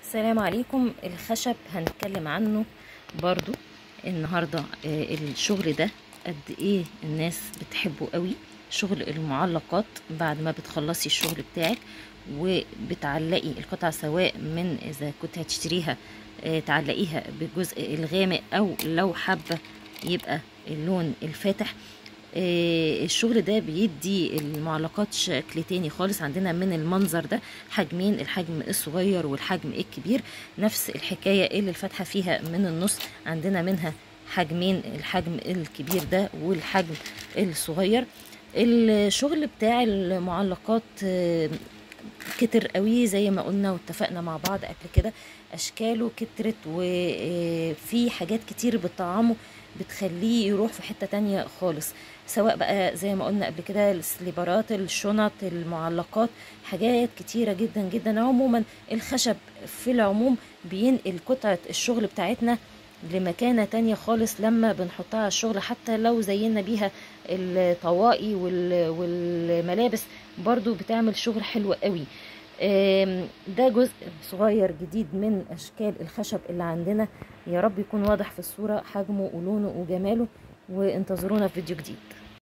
السلام عليكم الخشب هنتكلم عنه برضو النهاردة آه، الشغل ده قد ايه الناس بتحبه قوي شغل المعلقات بعد ما بتخلصي الشغل بتاعك وبتعلقي القطعة سواء من اذا كنت هتشتريها آه، تعلقيها بالجزء الغامق او لو حابة يبقى اللون الفاتح آه، الشغل ده بيدي المعلقات شكل تاني خالص عندنا من المنظر ده حجمين الحجم الصغير والحجم الكبير نفس الحكاية اللي الفتحة فيها من النص عندنا منها حجمين الحجم الكبير ده والحجم الصغير الشغل بتاع المعلقات آه، كتر قوي زي ما قلنا واتفقنا مع بعض قبل كده اشكاله كترت وفي حاجات كتير بتطعمه بتخليه يروح في حتة تانية خالص سواء بقى زي ما قلنا قبل كده السليبرات الشنط المعلقات حاجات كتيرة جدا جدا عموما الخشب في العموم بينقل قطعة الشغل بتاعتنا لمكانة تانية خالص لما بنحطها على الشغل حتى لو زينا بيها الطواقي وال- والملابس برضو بتعمل شغل حلو قوي آم، ده جزء صغير جديد من اشكال الخشب اللي عندنا يا رب يكون واضح في الصورة حجمه ولونه وجماله وانتظرونا في فيديو جديد